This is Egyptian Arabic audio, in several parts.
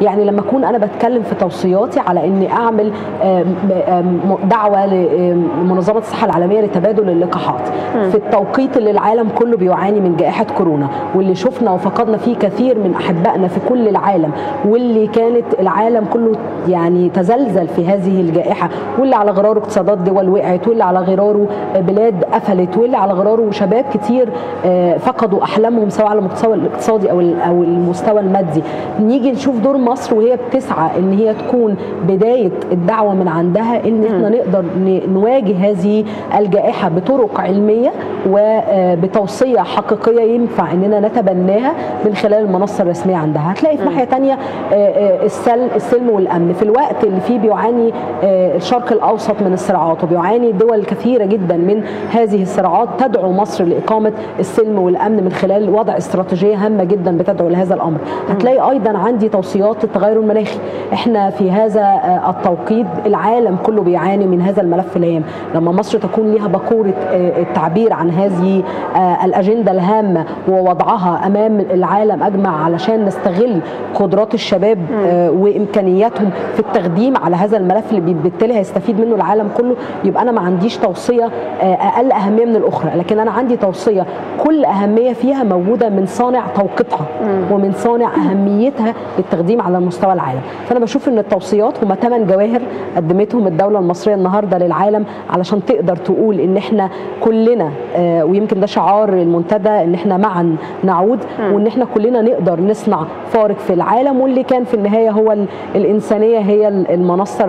يعني لما اكون انا بتكلم في توصياتي على اني اعمل دعوه لمنظمه الصحه العالميه لتبادل اللقاحات في التوقيت اللي العالم كله بيعاني من جائحه كورونا واللي شفنا وفقدنا فيه كثير من احبائنا في كل العالم واللي كانت العالم كله يعني تزلزل في هذه الجائحه واللي على غراره اقتصادات دول وقعت واللي على غراره بلاد قفلت واللي على غراره شباب كتير فقدوا احلامهم سواء على المستوى الاقتصادي او او المستوى المادي نيجي نشوف دور مصر وهي بتسعى ان هي تكون بدايه الدعوه من عندها ان احنا نقدر نواجه هذه الجائحه بطرق علميه وبتوصيه حقيقيه ينفع اننا نتبناها من خلال المنصه الرسميه عندها هتلاقي في ناحيه ثانيه السلم السلم والامن في الوقت اللي فيه بيعاني الشرق الاوسط من الصراعات وبيعاني دول كثيره جدا من هذه الصراعات تدعو مصر لاقامه السلم والامن من خلال وضع استراتيجيه هامه جدا بتدعو لهذا الامر هتلاقي ايضا عندي توصيات للتغير المناخي احنا في هذا التوقيت العالم كله بيعاني من هذا الملف الهام لما مصر تكون لها بقوره التعبير عن هذه الاجنده الهامه ووضعها امام العالم اجمع علشان نستغل قدرات الشباب وامكانياتهم في التقديم على هذا الملف اللي بالتالي هيستفيد منه العالم كله يبقى انا ما عنديش توصيه اقل اهميه من الاخرى لكن انا عندي توصيه كل اهميه فيها موجوده من صانع توقيتها ومن صانع اهميتها للتقديم على مستوى العالم فانا بشوف ان التوصيات هم ثمان جواهر قدمتهم الدوله المصريه النهارده للعالم علشان تقدر تقول ان احنا كلنا ويمكن ده شعار المنتدى ان احنا معا نعود وان احنا كلنا نقدر نصنع فارق في العالم واللي كان في النهايه هو الانسانيه هي المنصه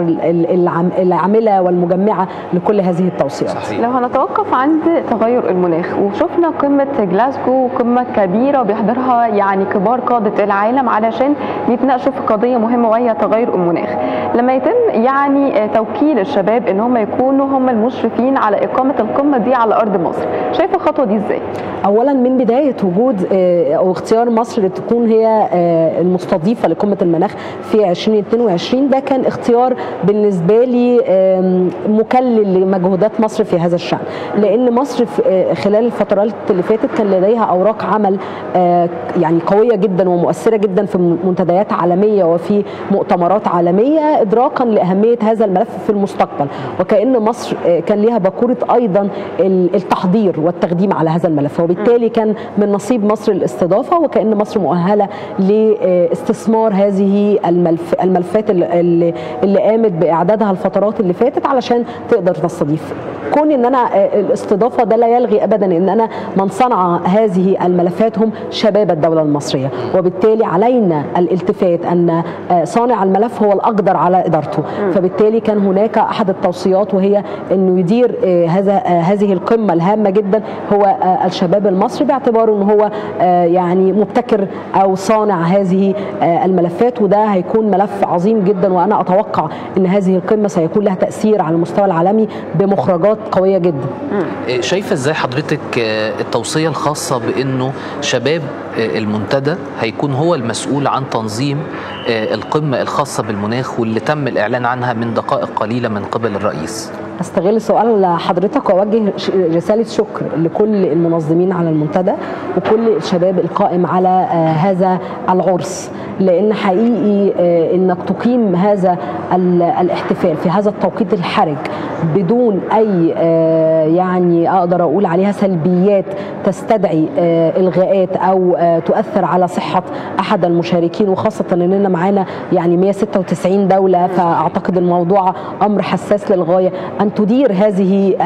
العامله والمجمعه لكل هذه التوصيات صحيح. لو هنتوقف عند تغير المناخ وشفنا قمه جلاسكو قمه كبيره بيحضرها يعني كبار قاده العالم علشان يتناقشوا في قضيه مهمه وهي تغير المناخ لما يتم يعني توكيل الشباب ان هم يكونوا هم المشرفين على اقامه القمه دي على ارض مصر شايف الخطوه دي ازاي اولا من بدايه وجود او اختيار مصر لتكون هي المستضيفه لقمه المناخ في 2022 ده كان اختيار بالنسبه لي مكلل لمجهودات مصر في هذا الشان لان مصر خلال الفترات اللي فاتت كان لديها اوراق عمل يعني قويه جدا ومؤثره جدا في منتديات عالميه وفي مؤتمرات عالميه ادراكا لاهميه هذا الملف في المستقبل وكان مصر كان لها باكوره ايضا التحضير والتقديم على هذا الملف وبالتالي كان من نصيب مصر الاستضافه وكان مصر مؤهله لاستثمار هذه الملف الملفات اللي, اللي قامت باعدادها الفترات اللي فاتت علشان تقدر تستضيف كون ان انا الاستضافه ده لا يلغي ابدا ان انا من صنع هذه الملفات هم شباب الدوله المصريه وبالتالي علينا الالتفات ان صانع الملف هو الاقدر على ادارته فبالتالي كان هناك احد التوصيات وهي انه يدير هذا هذه القمه الهامه جدا هو الشباب المصري باعتباره ان هو يعني مبتكر او صانع هذه الملفات وده هيكون ملف عظيم جدا وانا اتوقع ان هذه القمه سيكون لها تاثير على المستوى العالمي بمخرجات قويه جدا شايفه ازاي حضرتك التوصيه الخاصه بانه شباب المنتدى هيكون هو المسؤول عن تنظيم القمه الخاصه بالمناخ واللي تم الاعلان عنها من دقائق قليله من قبل الرئيس استغل سؤال حضرتك واوجه رساله شكر لكل المنظمين على المنتدى وكل الشباب القائم على هذا العرس لان حقيقي انك تقيم هذا الاحتفال في هذا التوقيت الحرج بدون اي يعني اقدر اقول عليها سلبيات تستدعي الغاءات او تؤثر على صحه احد المشاركين وخاصه اننا معانا يعني 196 دوله فاعتقد الموضوع امر حساس للغايه ان تدير هذه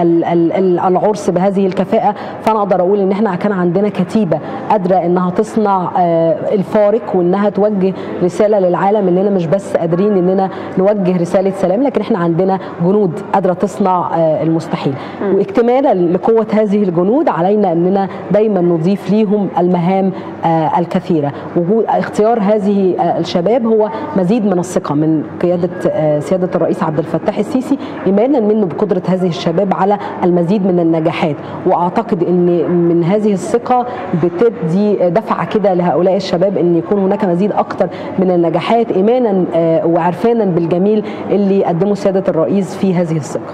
العرس بهذه الكفاءه فانا اقدر اقول ان احنا كان عندنا كتيبه قادره انها تصنع الفارق وانها توجه رساله للعالم اننا مش بس قادرين اننا نوجه رساله سلام لكن احنا عندنا جنود قادره تصنع المستحيل واكتمالا لقوه هذه الجنود علينا اننا دايما نضيف ليهم المهام الكثيره وجود اختيار هذه الشباب هو مزيد من الثقه من قياده سياده الرئيس عبد الفتاح السيسي ايمانا منه بقدره هذه الشباب على المزيد من النجاحات واعتقد ان من هذه الثقه بتدي دفعه كده لهؤلاء الشباب ان يكون هناك مزيد اكثر من النجاحات ايمانا وعرفانا بالجميل اللي قدمه سياده الرئيس في هذه الثقه